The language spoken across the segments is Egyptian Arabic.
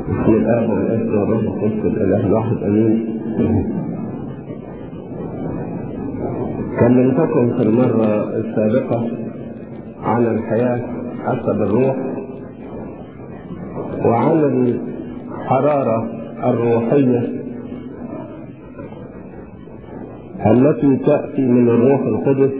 بسم الآب والابن والروح القدس الإله الواحد آمين. كلمتكم في المرة السابقة عن الحياة حسب الروح وعن الحرارة الروحية التي تأتي من الروح القدس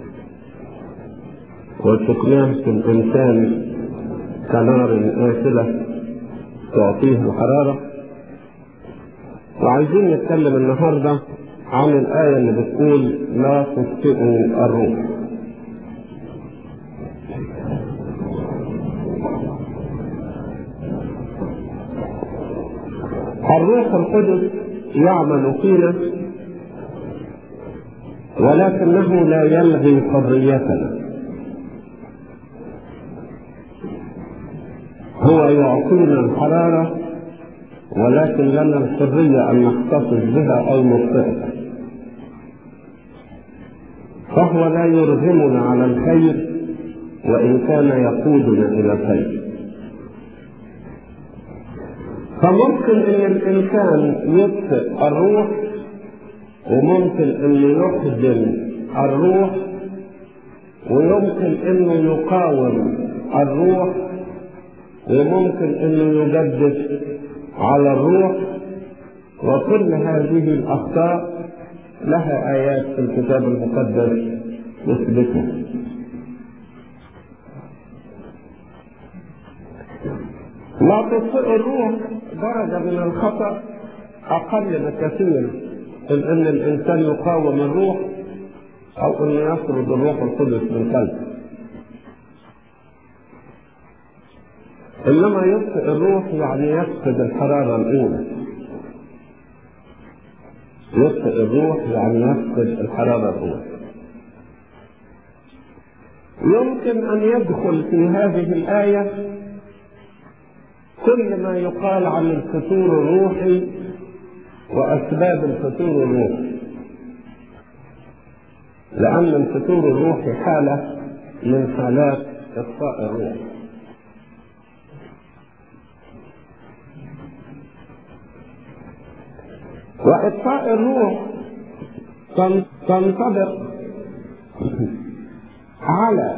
وتقنعه الإنسان كنار آسلة تعطيه الحرارة وعايزين نتكلم النهاردة عن الآية اللي بتقول لا تطفئوا الروح الروح القدس يعمل فينا ولكنه لا يلغي حريتنا هو يعطينا الحرارة ولكن لنا الحرية أن نحتفظ بها أو نخطئها فهو لا يرغمنا على الخير وإن كان يقودنا إلى الخير فممكن أن الإنسان يطفئ الروح وممكن أن يحزن الروح ويمكن أنه يقاوم الروح وممكن انه يجدد على الروح وكل هذه الاخطاء لها ايات في الكتاب المقدس تثبتها لا تطفئ الروح درجه من الخطا اقل بكثير من ان الانسان يقاوم الروح او انه يطرد الروح القدس من قلبه انما يطفئ الروح يعني يفقد الحراره الاولى يطفئ الروح يعني يفقد الحراره الاولى يمكن ان يدخل في هذه الايه كل ما يقال عن الفتور الروحي واسباب الفتور الروحي لان الفتور الروحي حاله من حالات اطفاء الروح وإطفاء الروح تنطبق على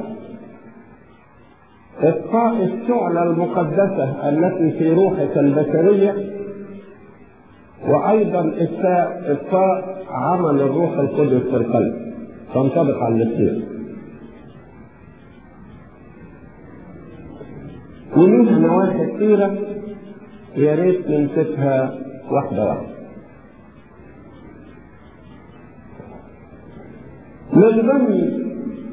إطفاء الشعلة المقدسة التي في روحك البشرية وأيضا إطفاء إطفاء عمل الروح القدس في القلب تنطبق على الاثنين وليها نواحي كثيرة يا ريت نمسكها واحدة واحدة من ضمن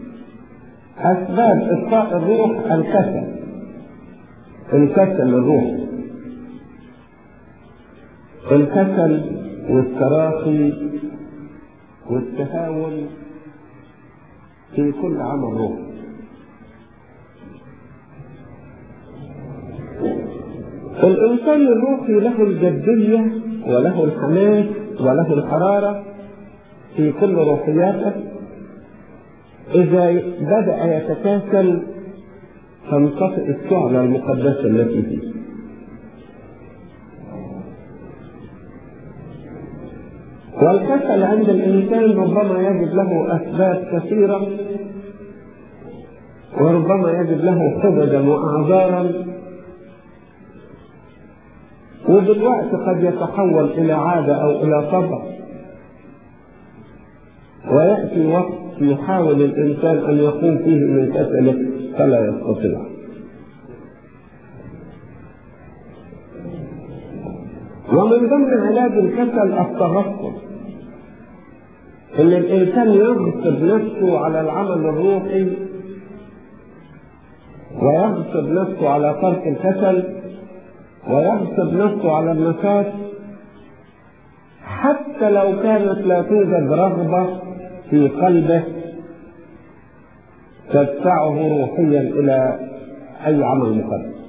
أسباب إطفاء الروح الكسل الكسل الروحي الكسل والتراخي والتهاون في كل عمل روحي الإنسان الروحي له الجدية وله الحماس وله الحرارة في كل روحياته إذا بدأ يتكاسل تنطفئ الشعلة المقدسة التي فيه والكسل عند الإنسان ربما يجد له أسباب كثيرة وربما يجد له حججا وأعذارا وبالوقت قد يتحول إلى عادة أو إلى طبع ويأتي وقت يحاول الإنسان أن يقوم فيه من كسله فلا يستطيع ومن ضمن علاج الكسل التغفل ان الانسان يغصب نفسه على العمل الروحي ويغصب نفسه على ترك الكسل ويغصب نفسه على النفاس حتى لو كانت لا توجد رغبه في قلبه تدفعه روحيا الى اي عمل مقدس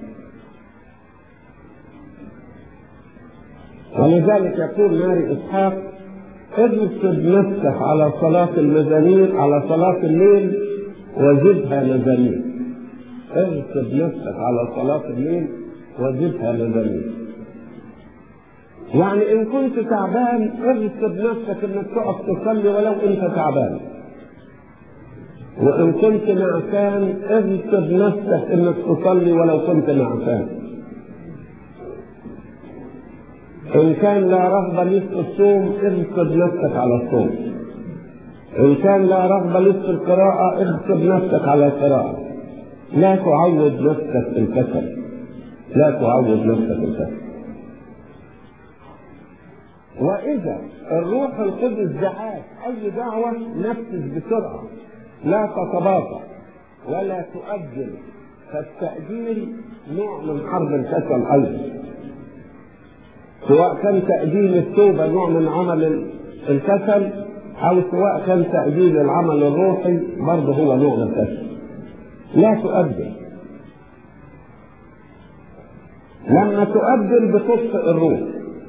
ولذلك يقول ماري اسحاق اغصب نفسك على صلاة المزامير على صلاة الليل وزدها مزامير اغصب نفسك على صلاة الليل وزدها مزامير يعني ان كنت تعبان اغصب نفسك انك تقف تصلي ولو انت تعبان وان كنت نعسان اغصب نفسك انك تصلي ولو كنت نعسان ان كان لا رغبه لك في الصوم اغصب نفسك على الصوم ان كان لا رغبه لك في القراءه اغصب نفسك على القراءه لا تعود نفسك في الكسل لا تعود نفسك في الكسل وإذا الروح القدس دعاك أي دعوة نفذ بسرعة لا تتباطأ ولا تؤجل فالتأجيل نوع من حرب الكسل أيضا سواء كان تأجيل التوبة نوع من عمل الكسل أو سواء كان تأجيل العمل الروحي برضه هو نوع من الكسل لا تؤجل لما تؤجل بتطفئ الروح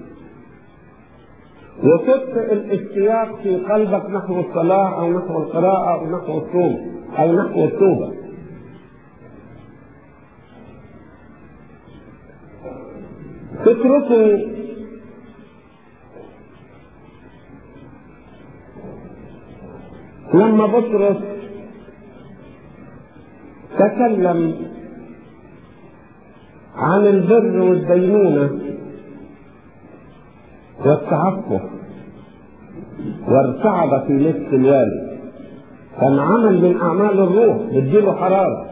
وتطفئ الاشتياق في قلبك نحو الصلاة أو نحو القراءة أو نحو الصوم أو نحو التوبة تتركوا لما بطرس تكلم عن البر والدينونة والتعفف وارتعب في نفس الوالي كان عمل من أعمال الروح بتجيله حرارة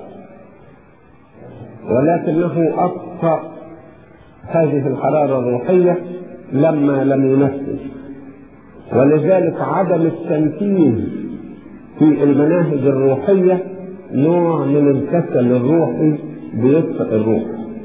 ولكنه أطفأ هذه الحرارة الروحية لما لم ينفذ ولذلك عدم التنفيذ في المناهج الروحية نوع من الكسل الروحي بيطفئ الروح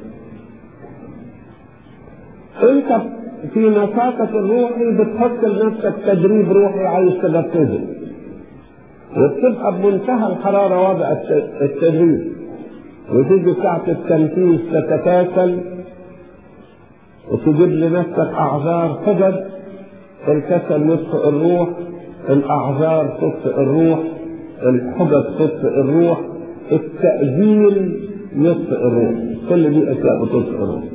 انت في نشاطك الروحي بتحط لنفسك تدريب روحي عايز تنفذه وبتبقى بمنتهى الحرارة وضع التدريب وتيجي ساعة التنفيذ تتكاسل وتجيب لنفسك أعذار حجج الكسل يطفئ الروح الأعذار تطفئ الروح الحجج تطفئ الروح التأجيل يطفئ الروح كل دي أشياء بتطفئ الروح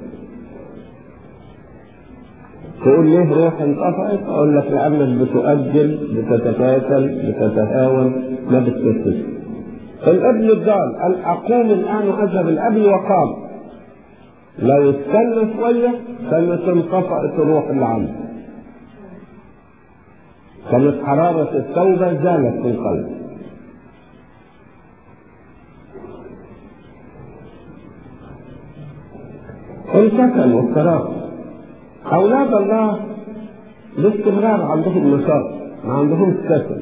تقول ليه روح انطفأت؟ أقول لك لأنك بتؤجل بتتكاسل بتتهاون ما بتكسل. الابن الضال قال أقوم الآن وأذهب الأبي وقام. لو استنى شوية كانت انطفأت الروح اللي عنده. كانت حرارة التوبة زالت في القلب. الكسل والصراخ أولاد الله باستمرار عندهم نشاط ما عندهمش كسل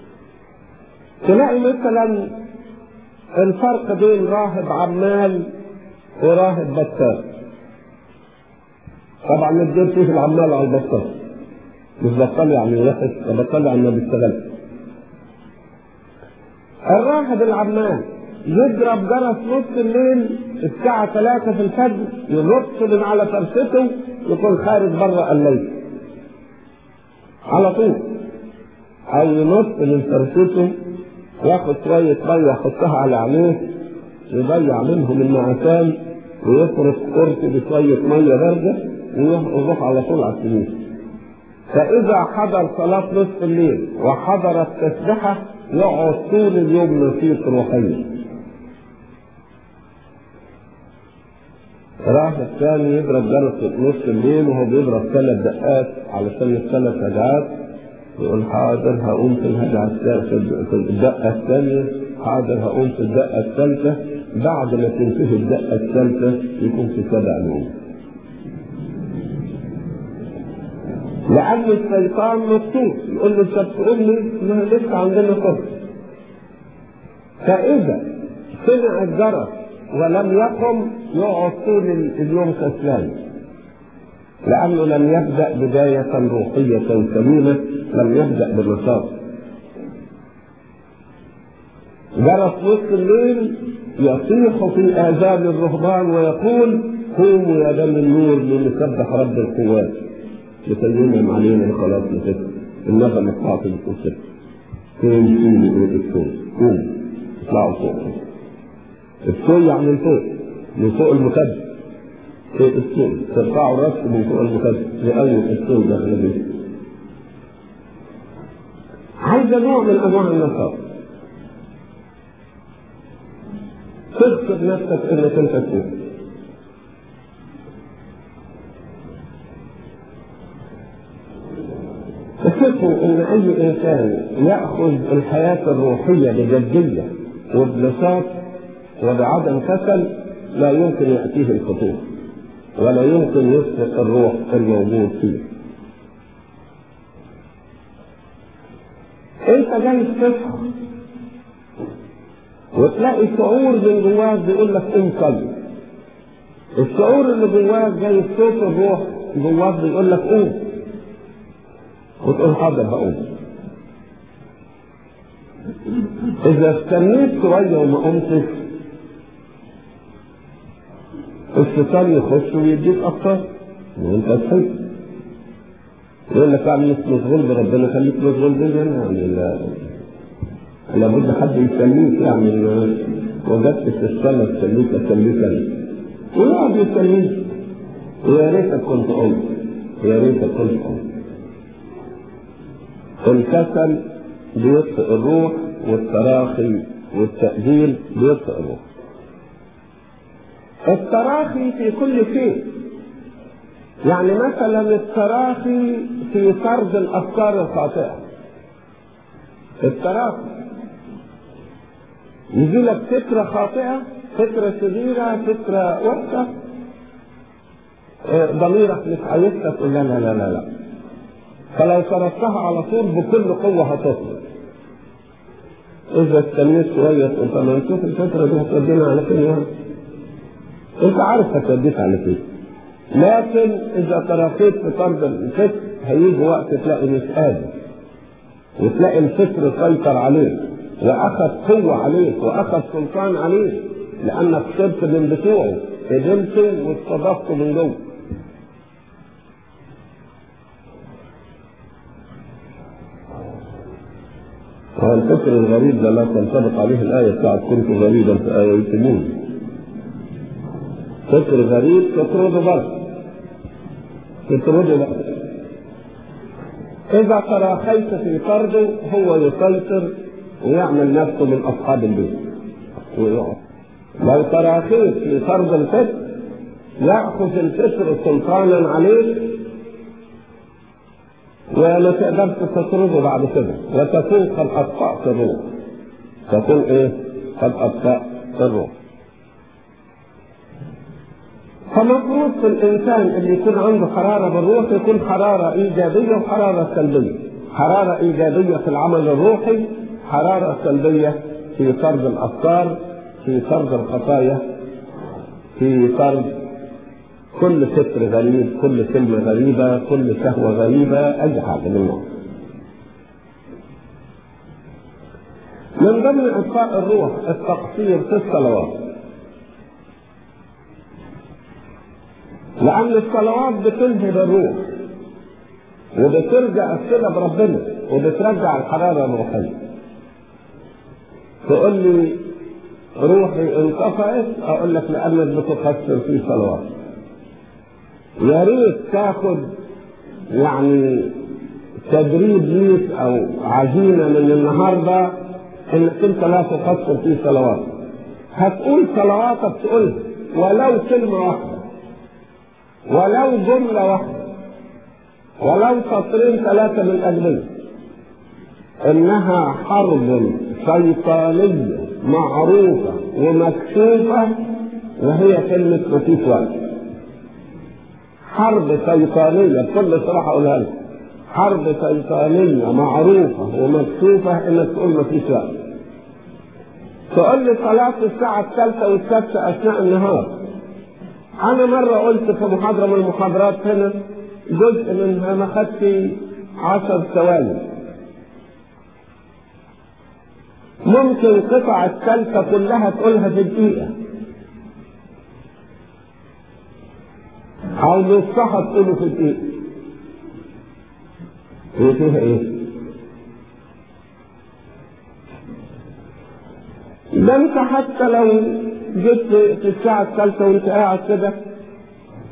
تلاقي مثلا الفرق بين راهب عمال وراهب بطال طبعا الدين فيه العمال على البطال مش بطال يعني وحش بطال يعني ما بيشتغلش الراهب العمال يضرب جرس نص الليل الساعة 3 في الفجر ينط من على فرشته يكون خارج بره الليل على طول أو ينط من فرشته ياخد شوية مية يحطها على عينيه يضيع منهم النعسان ويصرف قرص بشوية مية باردة ويروح على طول على الكنيسة فإذا حضر صلاة نصف الليل وحضر التسبحة يقعد طول اليوم نشيط روحيا راح الثاني يضرب جرس نص الليل وهو بيضرب ثلاث دقات علشان الثلاث هجعات يقول حاضر هقوم في الهجعة في الدقة الثانية حاضر هقوم في الدقة الثالثة بعد ما تنتهي الدقة الثالثة يكون في سبع نوم لأن الشيطان مبسوط يقول له أنت بتقول لي ما لسه عندنا فرصة فإذا سمع الجرس ولم يقم يقعد طول اليوم كسلان لأنه لم يبدأ بداية روحية سليمة لم يبدأ بالنشاط جرس نصف الليل يصيح في آذان الرهبان ويقول قوموا يا دم النور لنسبح رب القوات يسلمهم علينا الخلاص لفتة النغم القاطع بتقول فتة قوم قوم قوم قوم اطلعوا فوق الفوق يعني من فوق من فوق المكب في السول ترفعوا الرأس من فوق المكتب لأول السول داخل البيت عايزة نوع من أنواع النشاط تغصب نفسك انك انت تقول تفكروا ان اي انسان ياخذ الحياه الروحيه بجديه وبنشاط وبعدم كسل لا يمكن ياتيه الخطوط ولا يمكن يسبق الروح الموجود فيه انت جاي تصحى وتلاقي شعور من جواك بيقول لك قوم صلي الشعور اللي جواك جاي صوت الروح جواك بيقول لك قوم وتقول حاضر هقوم اذا استنيت شويه وما قمتش الشيطان يخش ويديك افكار وانت صحيت يقول لك اعمل مشغول بربنا خليك مشغول بيا يعني لا لابد حد يسليك يعني وجدت في الصلاة تسليك أسليك أنا ويقعد يسليك ويا ريتك كنت قمت يا ريتك كنت قمت الكسل بيطفئ الروح والتراخي والتأجيل بيطفئ الروح التراخي في كل شيء يعني مثلا التراخي في طرد الأفكار الخاطئة التراخي يجي لك فكرة خاطئة فكرة شريرة فكرة وحشة ضميرك مش عايزك تقول لا لا لا لا لا فلو تركتها على طول بكل قوة هتطلع إذا استنيت شوية تقول طب ما نشوف الفترة دي هتودينا على فين يعني أنت عارف هتوديك على فين لكن إذا تراخيت في طرد الفكر هيجي وقت تلاقي مش قادر وتلاقي الفكر سيطر عليك واخذ قوه عليك واخذ سلطان عليك لانك صرت من بتوعه قدمته واستضفته من جوه هو الفكر الغريب ده لا تنطبق عليه الآية بتاعت كنت غريبا فآويتموني فكر غريب تطرده بره تطرده بره إذا تراخيت في طرده هو يسيطر ويعمل نفسه من اصحاب البيت ويقعد لو تراخيت في فرض الفكر ياخذ الفكر سلطانا عليك وما تقدرش تطرده بعد كده وتكون قد اطفأت الروح تكون ايه؟ قد اطفأت الروح فمفروض في الانسان اللي يكون عنده حراره بالروح يكون حراره ايجابيه وحراره سلبيه حراره ايجابيه في العمل الروحي حرارة سلبية في طرد الأفكار في طرد الخطايا في طرد كل فكر غريب كل كلمة غريبة كل شهوة غريبة أي حاجة من النوع من ضمن إطفاء الروح التقصير في الصلوات لأن الصلوات بتنهب الروح وبترجع الصلة بربنا وبترجع الحرارة الروحية تقول لي روحي انقطعت اقول لك لانك بتقصر في صلوات يا ريت تاخد يعني تدريب ليك او عزيمه من النهارده انك انت لا تقصر في صلوات هتقول صلواتك تقولها ولو كلمه واحده ولو جمله واحده ولو سطرين ثلاثه من اجلها انها حرب شيطانيه معروفه ومكشوفه وهي كلمه مفيش وقت حرب شيطانيه بكل صراحه اقولها لك حرب شيطانيه معروفه ومكشوفه انك تقول مفيش وقت تقول لي صلاة الساعة الثالثة والسادسة أثناء النهار. أنا مرة قلت في محاضرة من المحاضرات هنا جزء منها ما خدت عشر ثواني. ممكن القطعة الثالثة كلها تقولها في دقيقة. أو نصها تقوله في دقيقة. هي فيها إيه؟ ده انت حتى لو جيت في الساعة الثالثة وانت قاعد كده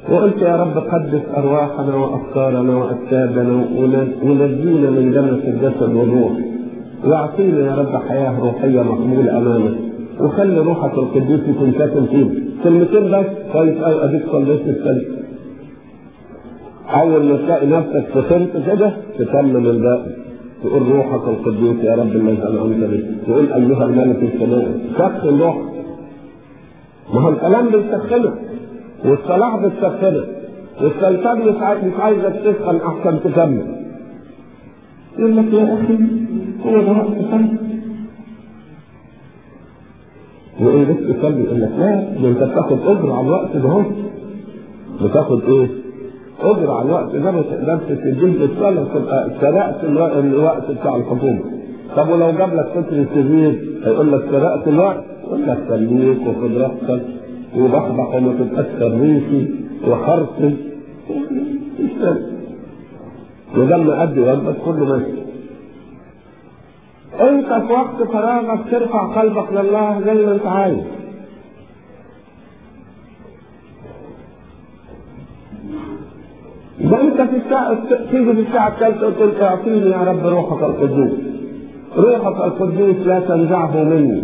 وقلت يا رب قدس أرواحنا وأفكارنا وأجسادنا ونجينا من جنة الجسد والروح واعطينا يا رب حياة روحية مقبولة أمامك وخلي روحك القدوس يكون ساكن فينا كلمتين بس كويس أوي أديك صليت السنة أول ما تلاقي نفسك سخنت كده تكمل الباقي تقول روحك القدوس يا رب الذي أنعمت به تقول أيها الملك السماوي سخن روحك ما هو الكلام بيسخنك والصلاح بتسخنك والسلطان مش عايزك تسخن احسن تكمل يقول لك يا اخي هو ده وقت صلي وإن جيت تصلي يقول لك لا ده انت بتاخد اجر على الوقت ده اهو بتاخد ايه؟ اجر على الوقت ده ما تقدرش تديه بالصلاه تبقى سرقت الوقت بتاع الحكومه طب ولو جاب لك فكر كبير هيقول لك سرقت الوقت يقول لك خليك وخد راحتك وبحبح وما تبقاش خريفي وحرفي ولما ادي واجبك كله ماشي انت في وقت فراغك ترفع قلبك لله زي ما انت عايز ده انت في الساعة تيجي في الساعة الثالثة وتقول اعطيني يا رب روحك القدوس روحك القدوس لا تنزعه مني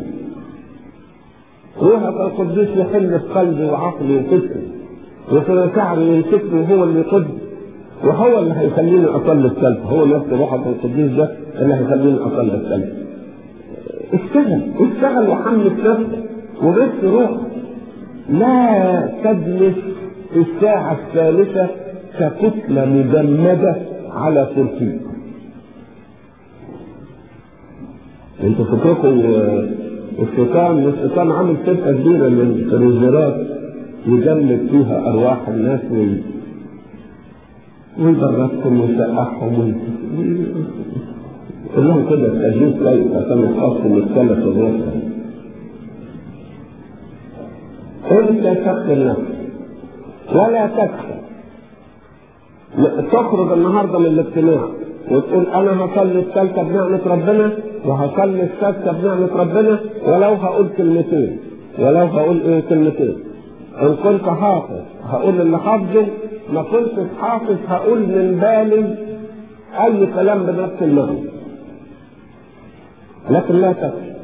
روحك القدوس يحل في قلبي وعقلي وفكري وفي مشاعري يمسكني وهو اللي يقد وهو اللي هيخليني اصلي السلف هو نفس روحك القدوس ده اللي هيخليني اصلي السلف اشتغل اشتغل وحمس نفسك وبث روحك لا تجلس في الساعة الثالثة ككتلة مجمدة على كرسي انتوا فكركم الشيطان الشيطان عامل فرقه كبيره من الفريزرات يجمد فيها ارواح الناس وي... ويبردهم ويسقعهم يقول لهم كده التجديد كويس عشان الخاص مختلف الروح انت تقتل نفسك ولا تكفى تخرج النهارده من الاجتماع وتقول انا هصلي الثالثه بنعمه ربنا وهصلي السادسه بنعمه ربنا ولو هقول كلمتين ولو هقول ايه كلمتين ان كنت حافظ هقول اللي حافظه ما كنتش حافظ هقول من بالي اي كلام بنفس المعنى لكن لا تكفي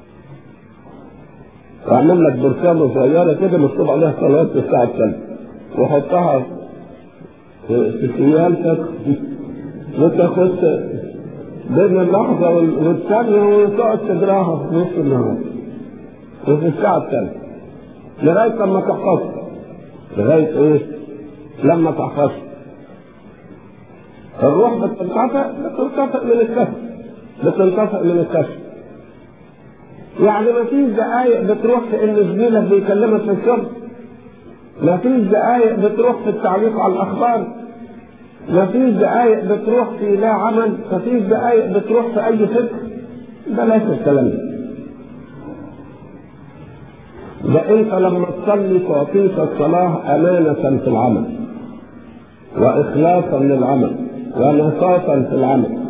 واعمل لك برشامه صغيره كده مكتوب عليها صلاه الساعه الثالثه وحطها في سيالتك وتاخد بين اللحظة والثانية وتقعد تقراها في نص النهار وفي الساعة الثالثة لغاية لما تحفظ لغاية ايه؟ لما تحفظ الروح بتنطفئ بتنطفئ من الكسر بتنطفئ من الكسر يعني ما فيش دقايق بتروح في ان زميلك بيكلمك في الشغل ما فيش دقايق بتروح في التعليق على الاخبار ما فيش دقايق بتروح في لا عمل ما فيش دقايق بتروح في اي فكر بلاش الكلام ده ده انت لما تصلي تعطيك الصلاه امانه في العمل واخلاصا للعمل ونشاطا في العمل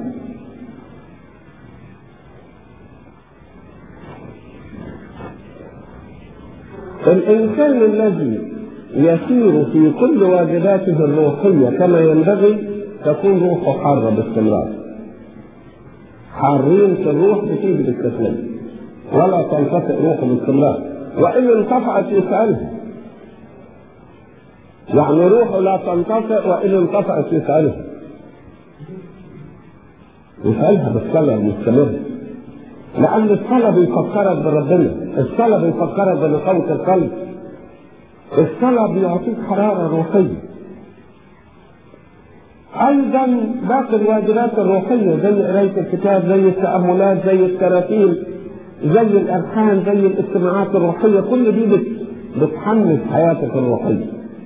الانسان الذي يسير في كل واجباته الروحية كما ينبغي تكون روحه حارة باستمرار حارين في الروح بتيجي بالتسليم ولا تنطفئ روحه باستمرار وإن انطفأت يسألها يعني روحه لا تنطفئ وإن انطفأت يسألها يسألها بالصلاة المستمرة لأن الصلاة بيفكرك بربنا الصلاة بيفكرك بنقاوة القلب الصلاة بيعطيك حرارة روحية أيضا باقي الواجبات الروحية زي قراية الكتاب زي التأملات زي التراتيل زي الألحان زي الاجتماعات الروحية كل دي بت... بتحمس حياتك الروحية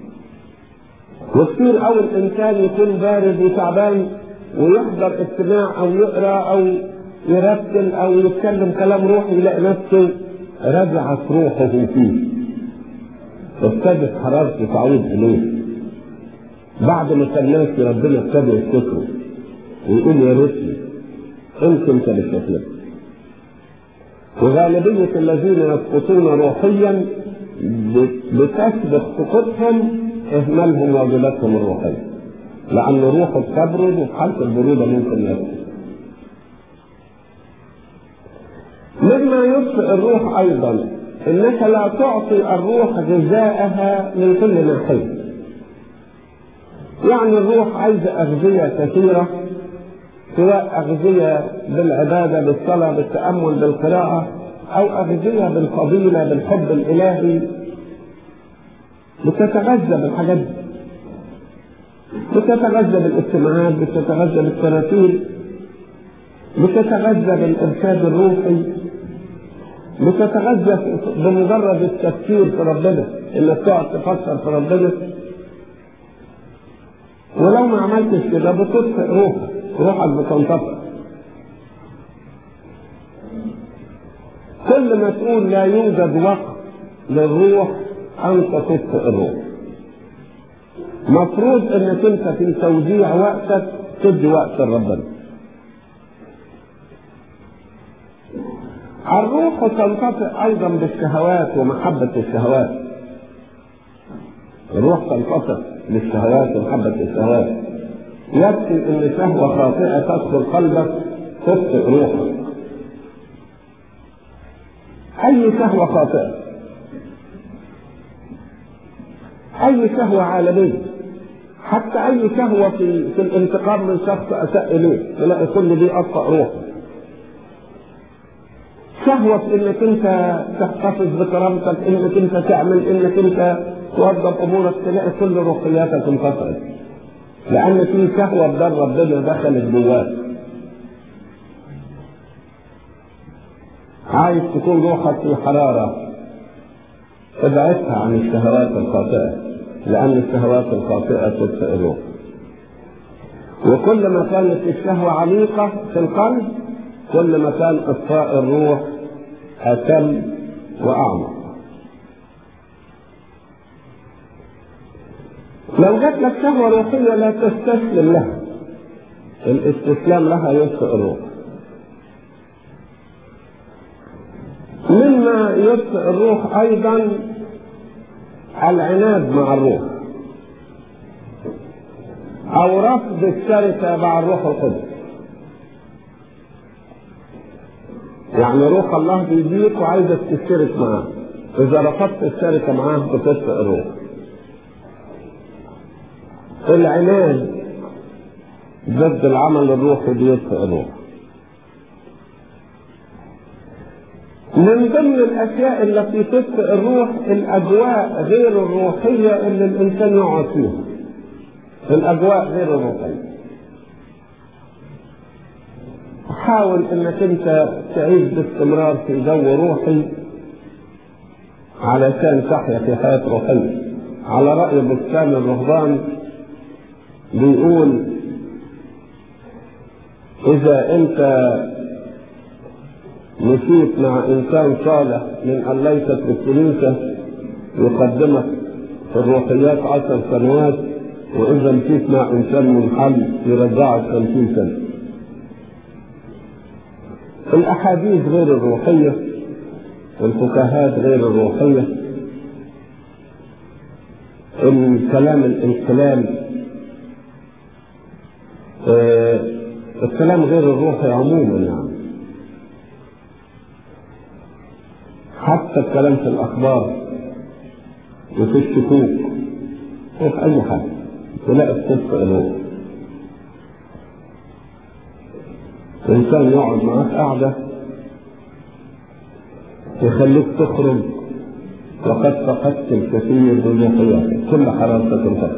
وكثير أوي الإنسان يكون بارد وتعبان ويحضر اجتماع أو يقرأ أو يرتل أو يتكلم كلام روحي يلاقي نفسه رجعت روحه فيه ابتدت حرارته تعود اليه بعد ما كان ناسي ربنا ابتدى يفتكره ويقول يا ريتني انت انت بالتكليف وغالبية الذين يسقطون روحيا بتسبق سقوطهم إهمالهم واجباتهم الروحية لأن روحه بتبرد وفي حالة البرودة ممكن يسكت مما يطفئ الروح أيضا إنك لا تعطي الروح غذاءها من كل ناحية يعني الروح عايزة أغذية كثيرة سواء أغذية بالعبادة بالصلاة بالتأمل بالقراءة أو أغذية بالفضيلة بالحب الإلهي بتتغذى بالحاجات دي بتتغذى بالاجتماعات بتتغذى بالتراتيل بتتغذى بالإرشاد الروحي بتتغذى بمجرد التفكير في ربنا انك تقعد تفكر في ربنا ولو ما عملتش كده بتطفئ روحك روحك بتنطفئ كل ما تقول لا يوجد وقت للروح انت تطفئ الروح مفروض انك انت في توزيع وقتك تدي وقت لربنا الروح تنطفئ ايضا بالشهوات ومحبة الشهوات الروح تنطفئ بالشهوات ومحبة الشهوات يكفي ان شهوة خاطئة تدخل قلبك تطفئ روحك اي شهوة خاطئة اي شهوة عالمية حتى اي شهوة في, في الانتقام من شخص اساء اليه تلاقي كل دي اطفأ روحك شهوة انك انت تحتفظ بكرامتك انك انت تعمل انك انت توظف امورك تلاقي كل روحياتك انقطعت لان في شهوة بدل ربنا دخلت جواك عايز تكون روحك في حرارة ابعدها عن الشهوات الخاطئة لأن الشهوات الخاطئة تطفئ الروح وكل ما كانت الشهوة عميقة في القلب كل ما كان إطفاء الروح أتم وأعمق لو جات لك شهوة روحية لا تستسلم لها الاستسلام لها يطفئ الروح مما يطفئ الروح أيضا العناد مع الروح أو رفض الشركة مع الروح القدس يعني روح الله بيجيك وعايزك تشترك معاه إذا رفضت الشركة معاه بتطفئ الروح العناد ضد العمل الروحي بيطفئ الروح من ضمن الاشياء التي تطفئ الروح الاجواء غير الروحيه اللي الانسان يقعد فيها الاجواء غير الروحيه حاول انك انت تعيش باستمرار في جو روحي علشان تحيا في حياه روحيه على راي بستان الرهبان بيقول اذا انت مشيت مع انسان صالح من ان ليست بالكنيسه يقدمك في الروحيات عشر سنوات واذا مشيت مع انسان منحل يرجعك خمسين سنه الاحاديث غير الروحيه الفكاهات غير الروحيه الكلام الكلام آه الكلام غير الروحي عموما يعني حتى الكلام في الأخبار وفي الشكوك وفي أي حاجة تلاقي الصدق إليه إنسان يقعد معاك قعدة يخليك تخرج وقد فقدت الكثير من روحياتك كل حرارتك انتهت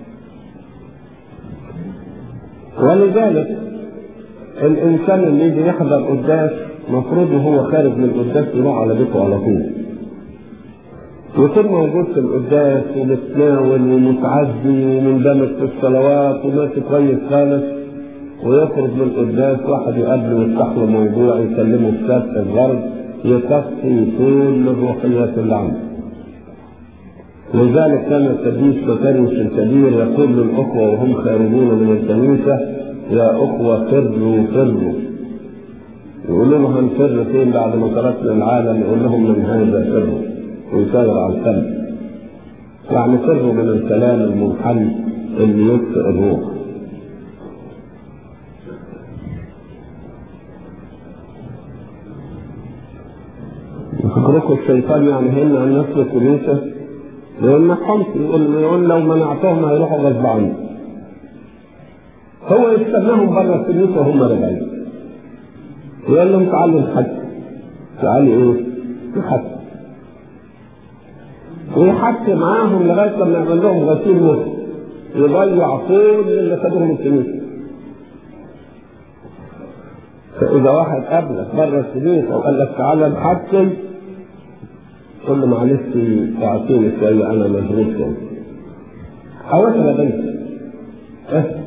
ولذلك الإنسان اللي يجي يحضر قداس مفروض وهو خارج من القداس يروح على بيته على طول يكون موجود في القداس ومتناول ومتعزي ومندمج في الصلوات وماشي كويس خالص ويخرج من القداس واحد يقابله ويفتح له موضوع يكلمه في سبت الغرب يكفي كل الروحيات اللي عنده لذلك كان القديس بطريس الكبير يقول للاخوه وهم خارجون من الكنيسه يا اخوه فروا فروا يقول لهم هنفر فين بعد ما تركنا العالم يقول لهم من هذا فروا ويسير على القلب يعني سره من الكلام المنحل اللي يطفئ الروح فكركم الشيطان يعني هنا عن نفس الكنيسة يقول ما حمص يقول, يقول لو منعتهم هيروحوا غصب عني هو يستناهم بره الكنيسة وهم راجعين يقول لهم تعالوا نحج تعالوا ايه؟ نحج ويحكي معاهم لغايه لما يعمل لهم غسيل مخ يضيع كل اللي خدوهم الكنيسه فاذا واحد قابلك بره الكنيسه وقال لك تعالى نحكي قل له معلش تعطيني شويه انا مشغول شويه حاولت يا بنتي اه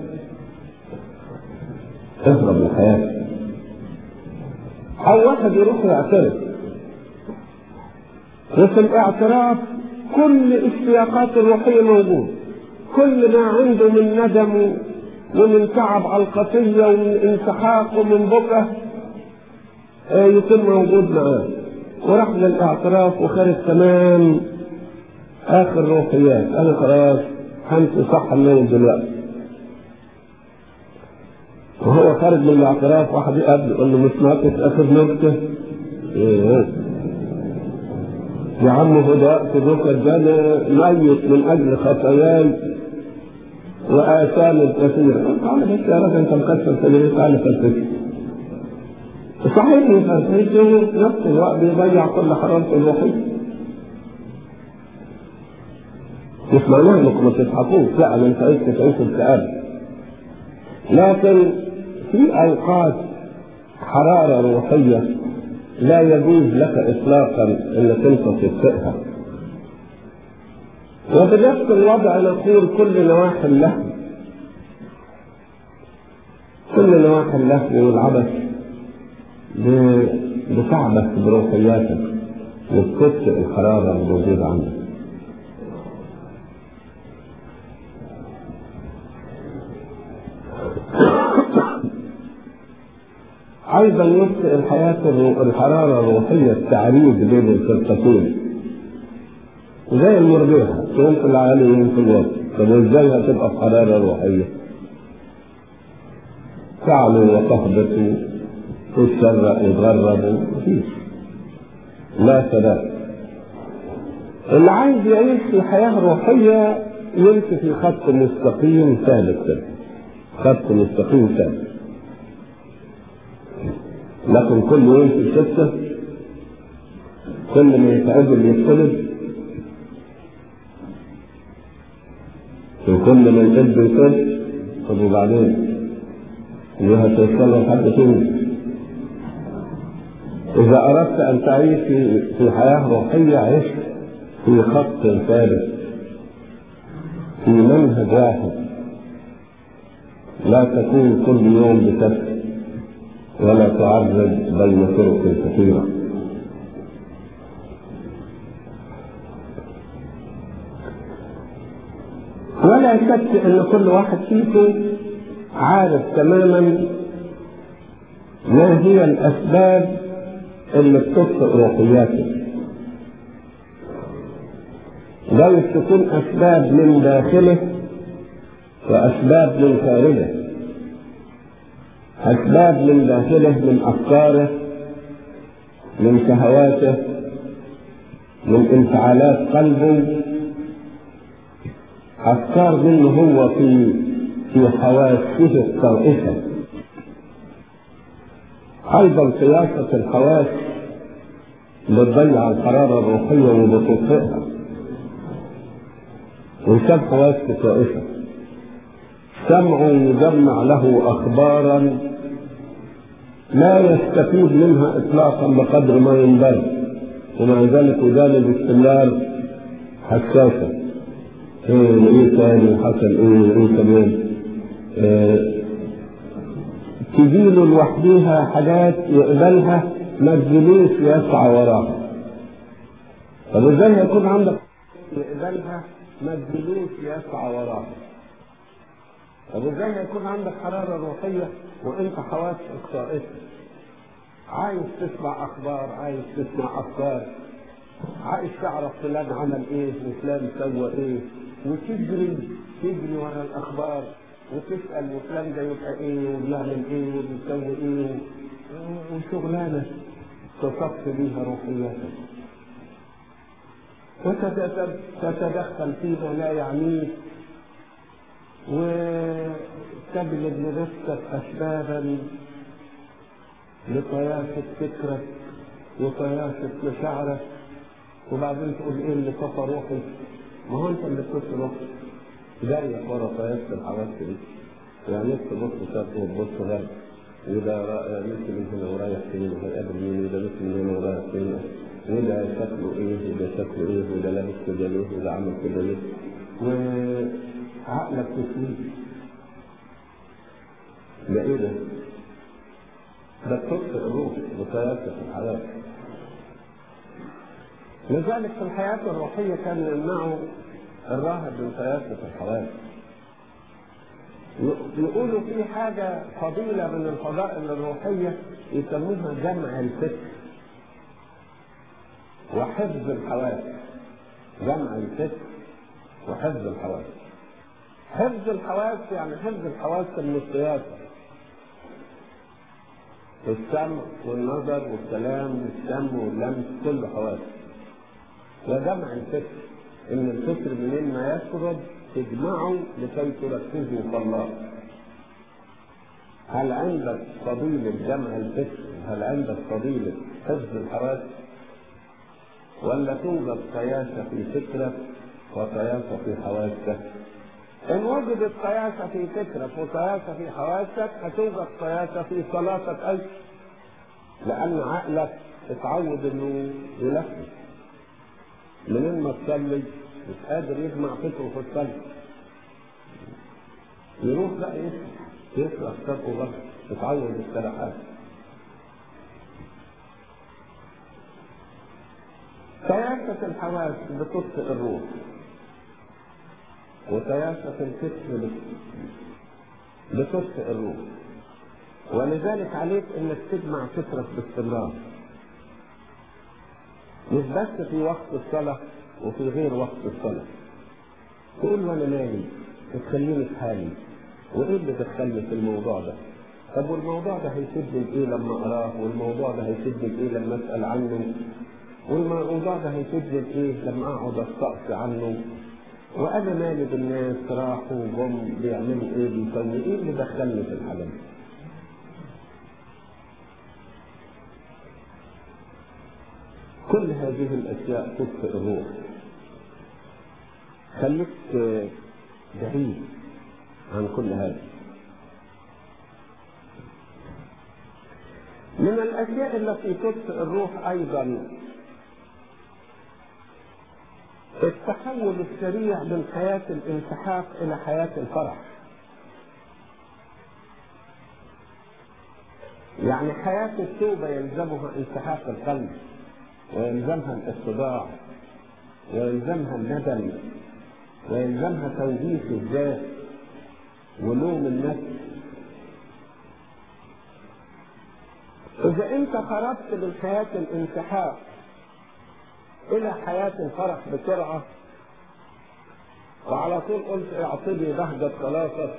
اهرب من حياتك او واحد يروح يعترف وفي الاعتراف كل السياقات الروحية موجود كل ما عنده من ندم ومن تعب على الخطية ومن انسحاق ومن بكى يكون موجود معاه وراح للاعتراف وخرج تمام اخر روحيات انا خلاص همشي صح النوم دلوقتي وهو خارج من الاعتراف واحد يقابله يقول له مش ناقص اخر نكته إيه. يا عم هداء تبوك الجنة ميت من أجل خطاياي وآثام كثيرة قال بس يا راجل أنت مكسر سبيلك تعالى فلسفة صحيح يفلسفه نفس الوقت بيضيع كل حرارته الروحية مش معناه انكم ما تضحكوش لا انا مش عايز تعيشوا الكآبة لكن في اوقات حرارة روحية لا يجوز لك اطلاقا انك انت تطفئها وبنفس الوضع نقول كل نواحي اللهو كل نواحي اللهو والعبث بتعبث بروحياتك وبتطفئ الحرارة الموجودة عندك ايضا يطفئ الحياه الحراره الروحيه التعريض بين الفرقتين زي المرجحه يوم في العالي يوم في الوسط طب ازاي هتبقى في حراره روحيه؟ تعلو وتهبط تتشرق وتغرب مفيش لا ثبات اللي عايز يعيش في حياه روحيه يمشي في خط مستقيم ثابت كده خط مستقيم ثابت لكن كل يوم في الشتة كل ما يتعدل يختلف وكل ما يجد يصد طب وبعدين اللي هتوصل لحد فين إذا أردت أن تعيش في في حياة روحية عش في خط ثابت في منهج واحد لا تكون كل يوم بكسر ولا تعرض بين طرق كثيرة ولا شك ان كل واحد فيكم عارف تماما ما هي الاسباب اللي بتطفئ روحياته جايز تكون اسباب من داخله واسباب من خارجه أسباب من داخله من أفكاره من شهواته من انفعالات قلبه أفكار منه هو في في حواسه الطائفة أيضا قياسة الحواس بتضيع الحرارة الروحية وبتطفئها وكم حواس طائفة سمع يجمع له أخبارا لا يستفيد منها اطلاقا بقدر ما ينبغي ومع ذلك ودانه باستمرار حساسه ايه ايه تاني حصل ايه ايه كمان اه تجيله لوحديها حاجات يقبلها ما تجيلوش يسعى وراها طب ازاي هيكون عندك يقبلها ما تجيلوش يسعى وراها طب ازاي هيكون عندك حراره روحيه وانت حواسك طائفه عايز تسمع اخبار عايز تسمع افكار عايز تعرف فلان عمل ايه وفلان سوى ايه وتجري تجري ورا الاخبار وتسال وفلان ده يبقى ايه وبيعمل ايه وبيسوي ايه وشغلانه تصف بيها روحياتك وتتدخل فيما لا يعنيك وتجلب لنفسك اسبابا لطياسه فكرك وطياسه مشاعرك وبعدين تقول ايه اللي كفى روحي ما هو انت اللي كفى روحي جاية ورا طياسه الحواس دي يعني تبص شرق وتبص غرب وده مثل من هنا ورايح فين وهيقابل مين وده مثل من هنا ورايح فين وده شكله ايه وده شكله ايه وده لابس كده ليه وده عامل كده ليه وعقلك تسليم ده ايه ده؟ ده تطفئ الروح بطياسة الحياة لذلك في الحياة الروحية كان يمنعه الراهب من طياسة الحياة يقولوا في حاجة فضيلة من الفضائل الروحية يسموها جمع الفكر وحفظ الحواس جمع الفكر وحفظ الحواس حفظ الحواس يعني حفظ الحواس المقياسة السمع والنظر والكلام والشم واللمس كل حواس وجمع الفكر ان الفكر منين ما يسرد تجمعه لكي تركزه في الله هل عندك فضيلة جمع الفكر هل عندك فضيلة حفظ الحواس ولا توجد قياسة في فكرك وقياسة في حواسك إن وجدت قياسة في فكرك وقياسة في حواسك هتوجد قياسة في صلاتك أيضا لأن عقلك اتعود إنه يلفت منين ما تصلي مش قادر يجمع فكره في الصلاة يروح بقى يسمع يقرا كتاب غلط يتعود الصلاحات سياسة الحواس بتطفئ الروح وسياسة الفكر بتطفئ الروح ولذلك عليك انك تجمع فكرك باستمرار مش بس في وقت الصلاة وفي غير وقت الصلاة تقول وانا نايم تخليني في حالي وايه اللي دخلني في الموضوع ده طب والموضوع ده هيفيدني بايه لما اقراه والموضوع ده هيفيدني بايه لما اسال عنه والموضوع ده هيفيدني بايه لما اقعد استقصي عنه وانا مالي بالناس راحوا جم بيعملوا ايه بيسوي ايه اللي دخلني في الحاجه دي كل هذه الاشياء تطفئ الروح خليك بعيد عن كل هذا من الاشياء التي تطفئ الروح ايضا التحول السريع من حياة الانسحاق إلى حياة الفرح. يعني حياة التوبة يلزمها انسحاق القلب ويلزمها الاتباع ويلزمها الندم ويلزمها توجيه الذات ولوم النفس إذا أنت خرجت من حياة الانسحاق إلى حياة الفرح بسرعة وعلى طول قلت اعطني بهجة خلاصك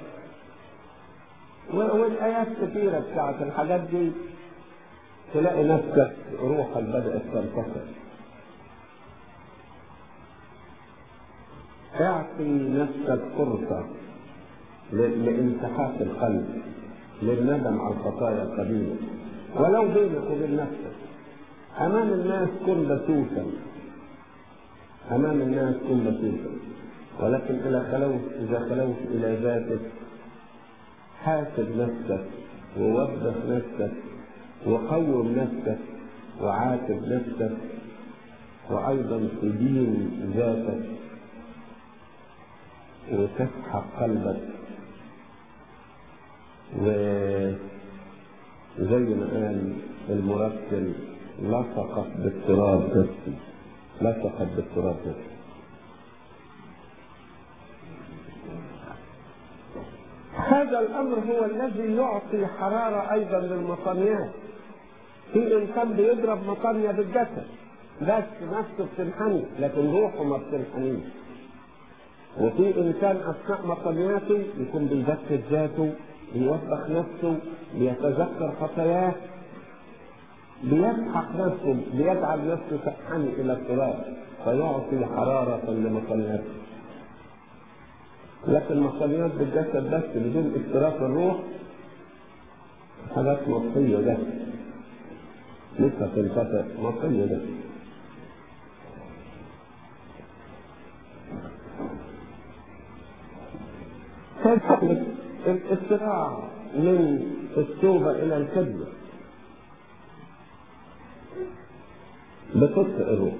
والآيات كثيرة بتاعت الحاجات دي تلاقي نفسك روحك بدأت تنتصر اعطي نفسك فرصة لانسحاق القلب للندم على الخطايا القديمة ولو بينك وبين نفسك أمام الناس كن بسوسا أمام الناس كن بسوسا ولكن إلى خلوت إذا خلوت إلى ذاتك حاسب نفسك ووبخ نفسك وقوم نفسك وعاتب نفسك وأيضا تدين ذاتك وتسحق قلبك وزي ما قال المرتل لصقت بالتراب نفسي لصقت بالتراب نفسي هذا الامر هو الذي يعطي حراره ايضا للمطنيات في انسان بيضرب مطنيه بالجسد بس نفسه بتنحني لكن روحه ما بتنحنيش وفي انسان اثناء مقاماته يكون بيذكر ذاته بيوبخ نفسه بيتذكر خطاياه بيسحق نفسه بيجعل نفسه تنحني الى التراب فيعطي حرارة لمقاماته لكن مقامات بالجسد بس بدون اشتراك الروح حاجات مطية ده لسه تنقطع مطية ده فالحكمة الاستراع من التوبة إلى الكذب بتطفئ الروح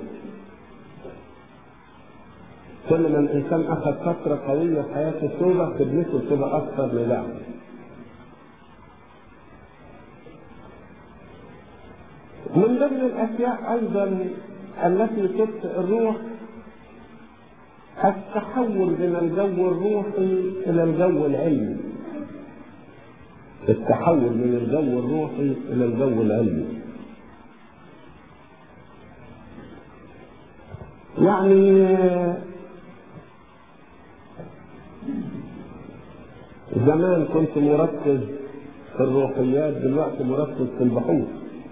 كل ما الإنسان أخذ فترة قوية في حياة التوبة خدمته تبقى أكثر لدعم من ضمن الأشياء أيضا التي تطفئ الروح التحول من الجو الروحي إلى الجو العلمي التحول من الجو الروحي إلى الجو العلمي يعني زمان كنت مركز في الروحيات دلوقتي مركز في البحوث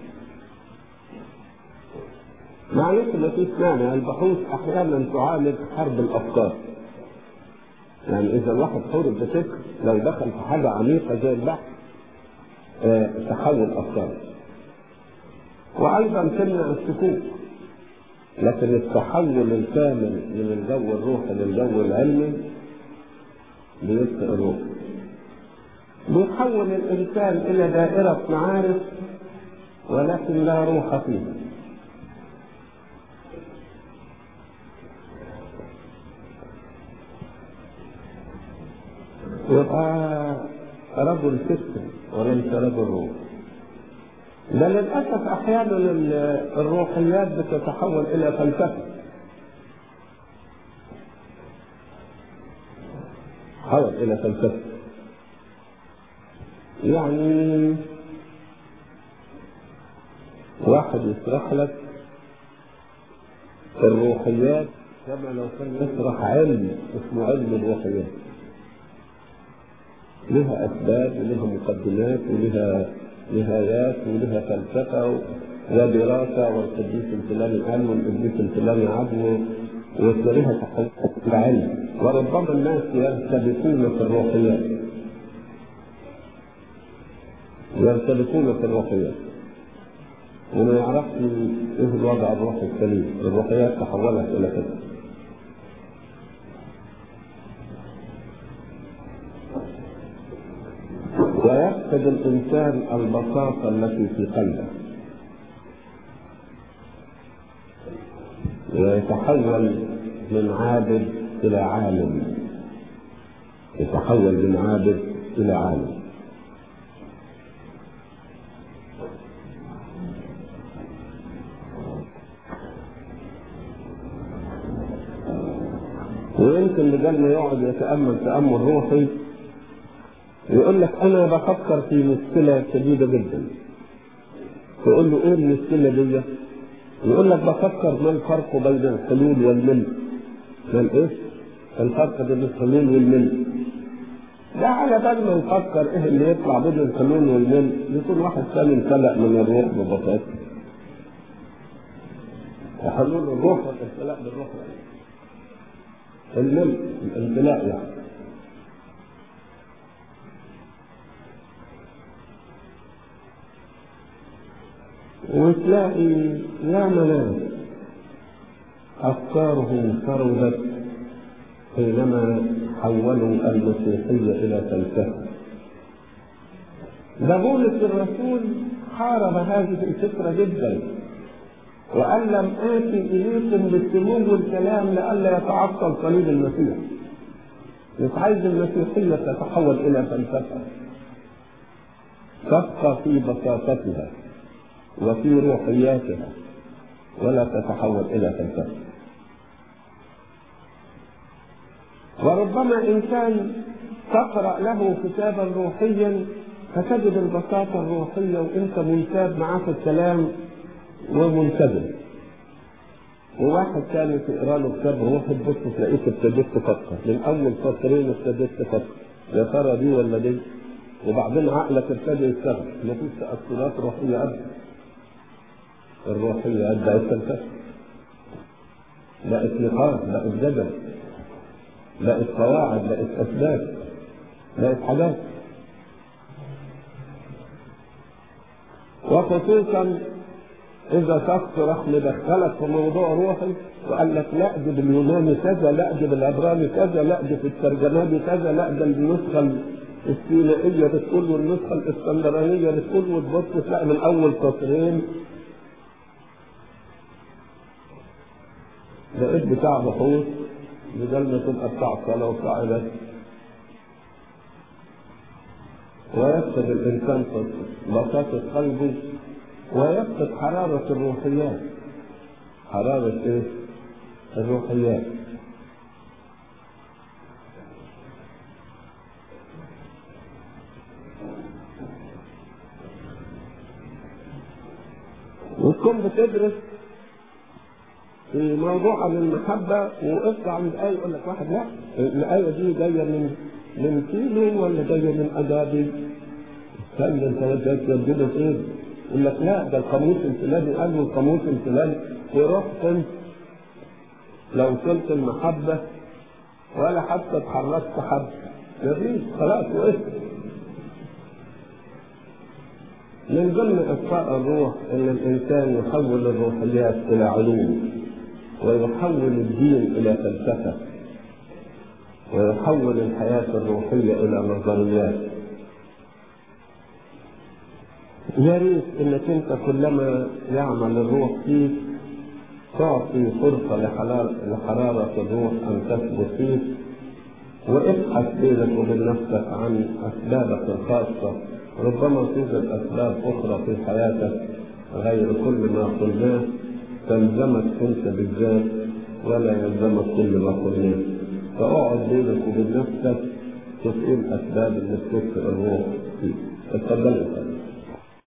معلش ما فيش مانع البحوث احيانا تعالج حرب الافكار يعني اذا الواحد حرب بفكر لو دخل في حاجه عميقه زي البحث اه تحول افكار وايضا تمنع السكوت لكن التحول الكامل من الجو الروحي للجو العلمي بيطفئ الروح بيحول الانسان الى دائره معارف ولكن لا روح فيها يبقى رجل فكر وليس رجل روح ده للاسف احيانا الروحيات بتتحول الى فلسفه تحول الى فلسفه يعني واحد يشرح لك الروحيات كما لو كان يشرح علم اسمه علم الروحيات لها اسباب ولها مقدمات ولها نهايات ولها فلسفه ودراسه والقديس الفلاني قال والقديس الفلاني عدو وتلاقيها تحت العلم وربما الناس يرتبكون في الروحيات يرتبكون في الروحيات وما يعرفش ايه الوضع الروحي السليم الروحيات تحولت الى كده ويفقد الإنسان البساطة التي في قلبه ويتحول من عابد إلى عالم يتحول من عابد إلى عالم ويمكن بدل ما يقعد يتأمل تأمل روحي يقول لك انا بفكر في مشكله شديده جدا تقول له ايه المشكله دي؟ يقول لك بفكر ما الفرق بين الحلول والملء ما الايه؟ الفرق بين الحلول والملء ده على بال ما نفكر ايه اللي يطلع بين الحلول والملء يكون واحد ثاني انخلق من الروح ببساطه حلول الروح والانخلاق بالروح يعني الملء الانخلاق يعني وتلاقي يا منام أفكارهم فرضت حينما حولوا المسيحية إلى فلسفة ده بولس الرسول حارب هذه الفكرة جدا وقال لم آتي إليكم بالسمو والكلام لئلا يتعطل صليب المسيح مش عايز المسيحية تتحول إلى فلسفة تبقى في بساطتها وفي روحياتها ولا تتحول الى فلسفه وربما انسان تقرا له كتابا روحيا فتجد البساطه الروحيه وانت منتاب معاه في الكلام ومنتبه وواحد تاني تقرا له كتاب روحي تبص تلاقيك ابتديت تفكر من اول سطرين ابتديت تفكر يا ترى دي ولا دي وبعدين عقلك ابتدى يشتغل مفيش تاثيرات روحيه ابدا الروحيه ابدا تنتشر بقت نقاط بقت جدل بقت قواعد بقت اسباب بقت حاجات وخصوصا اذا شخص راح مدخلك في موضوع روحي وقال لك لا دي باليوناني كذا لا دي بالعبراني كذا لا دي في الترجماني كذا لا ده النسخه السينائيه بتقول والنسخه الاسكندرانيه بتقول وتبص تلاقي من اول سطرين بقيت بتاع بحوث بدل ما تبقى بتاع صلاه وبتاع عباده ويفقد الانسان بساطه قلبه ويفقد حرارة الروحيات حرارة ايه؟ الروحيات وتكون بتدرس في موضوع عن المحبة وقفت عند آية يقول لك واحد لا الآية دي جاية من من كيلو ولا جاية من أدابي؟ استنى أنت وجهك تجدد إيه؟ يقول لك لا ده القاموس الفلاني قال والقاموس الفلاني ورحت انت لو وصلت المحبة ولا حتى اتحركت حد مفيش خلاص وقفت من ضمن إطفاء الروح إن الإنسان يحول الروحيات إلى علوم ويحول الدين إلى فلسفة ويحول الحياة الروحية إلى نظريات يا ريت انك انت كلما يعمل الروح فيك تعطي فرصة لحرارة الروح ان تثبت فيك وابحث بينك وبين نفسك عن اسبابك الخاصة ربما توجد اسباب اخرى في حياتك غير كل ما قلناه تلزمك انت بالذات ولا يلزمك كل ما قلناه فاقعد بينك وبين نفسك تقول اسباب انك تكسر الروح فيك اتفضل